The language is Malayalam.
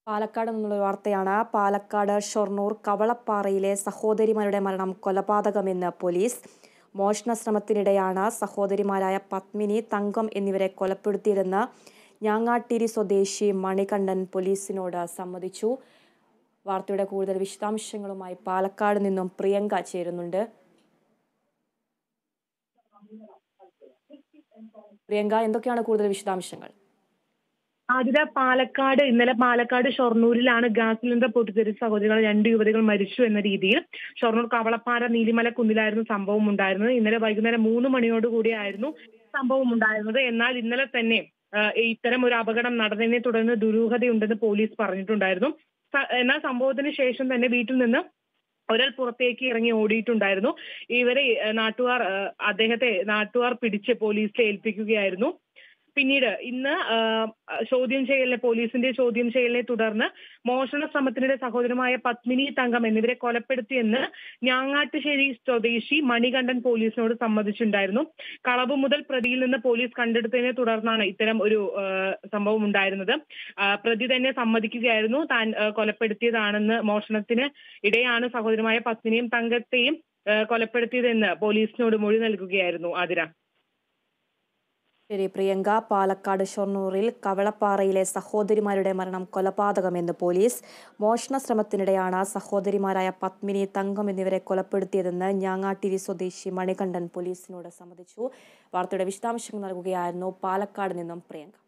പാലക്കാട് നിന്നുള്ള ഒരു വാർത്തയാണ് പാലക്കാട് ഷൊർണൂർ കവളപ്പാറയിലെ സഹോദരിമാരുടെ മരണം കൊലപാതകമെന്ന് പോലീസ് മോഷണ ശ്രമത്തിനിടെയാണ് സഹോദരിമാരായ പത്മിനി തങ്കം എന്നിവരെ കൊലപ്പെടുത്തിയതെന്ന് ഞാങ്ങാട്ടിരി സ്വദേശി മണികണ്ഠൻ പോലീസിനോട് സമ്മതിച്ചു വാർത്തയുടെ കൂടുതൽ വിശദാംശങ്ങളുമായി പാലക്കാട് നിന്നും പ്രിയങ്ക ചേരുന്നുണ്ട് പ്രിയങ്ക എന്തൊക്കെയാണ് കൂടുതൽ വിശദാംശങ്ങൾ ആതിര പാലക്കാട് ഇന്നലെ പാലക്കാട് ഷൊർണൂരിലാണ് ഗ്യാസ് സിലിണ്ടർ പൊട്ടിത്തെറിച്ച സഹോദരികൾ രണ്ട് യുവതികൾ മരിച്ചു എന്ന രീതിയിൽ ഷൊർണൂർ കവളപ്പാറ നീലിമല കുന്നിലായിരുന്നു സംഭവം ഉണ്ടായിരുന്നത് ഇന്നലെ വൈകുന്നേരം മൂന്ന് മണിയോട് കൂടിയായിരുന്നു സംഭവം ഉണ്ടായിരുന്നത് എന്നാൽ ഇന്നലെ തന്നെ ആ, ഇത്തരം ഒരു അപകടം നടന്നതിനെ തുടർന്ന് ദുരൂഹതയുണ്ടെന്ന് പോലീസ് പറഞ്ഞിട്ടുണ്ടായിരുന്നു സ- എന്നാൽ സംഭവത്തിന് ശേഷം തന്നെ വീട്ടിൽ നിന്ന് ഒരാൾ പുറത്തേക്ക് ഇറങ്ങി ഓടിയിട്ടുണ്ടായിരുന്നു ഇവരെ ആ, നാട്ടുകാർ ആ, അദ്ദേഹത്തെ നാട്ടുകാർ പിടിച്ച് പോലീസിൽ ഏൽപ്പിക്കുകയായിരുന്നു പിന്നീട് ഇന്ന് ആ, ചോദ്യം ചെയ്യലിനെ പോലീസിന്റെ ചോദ്യം ചെയ്യലിനെ തുടർന്ന് മോഷണ ശ്രമത്തിനിടെ സഹോദരമായ പത്മിനി തങ്കം എന്നിവരെ കൊലപ്പെടുത്തിയെന്ന് ഞാങ്ങാട്ടുശ്ശേരി സ്വദേശി മണികണ്ഠൻ പോലീസിനോട് സമ്മതിച്ചിട്ടുണ്ടായിരുന്നു കളവ് മുതൽ പ്രതിയിൽ നിന്ന് പോലീസ് കണ്ടെടുത്തതിനെ തുടർന്നാണ് ഇത്തരം ഒരു ആ, സംഭവം ഉണ്ടായിരുന്നത് ആ, പ്രതി തന്നെ സമ്മതിക്കുകയായിരുന്നു താൻ ആ, കൊലപ്പെടുത്തിയതാണെന്ന് മോഷണത്തിന് ഇടെയാണ് സഹോദരമായ പത്മിനിയും തങ്കത്തെയും ആ, കൊലപ്പെടുത്തിയതെന്ന് പോലീസിനോട് മൊഴി നൽകുകയായിരുന്നു ആതിര ശരി പ്രിയങ്ക പാലക്കാട് ഷൊർണൂറിൽ കവളപ്പാറയിലെ സഹോദരിമാരുടെ മരണം കൊലപാതകമെന്ന് പോലീസ് മോഷണ ശ്രമത്തിനിടെയാണ് സഹോദരിമാരായ പത്മിനി തങ്കം എന്നിവരെ കൊലപ്പെടുത്തിയതെന്ന് ഞാങ്ങാട്ടിരി സ്വദേശി മണികണ്ഠൻ പോലീസിനോട് സമ്മതിച്ചു വാർത്തയുടെ വിശദാംശങ്ങൾ നൽകുകയായിരുന്നു പാലക്കാട് നിന്നും പ്രിയങ്ക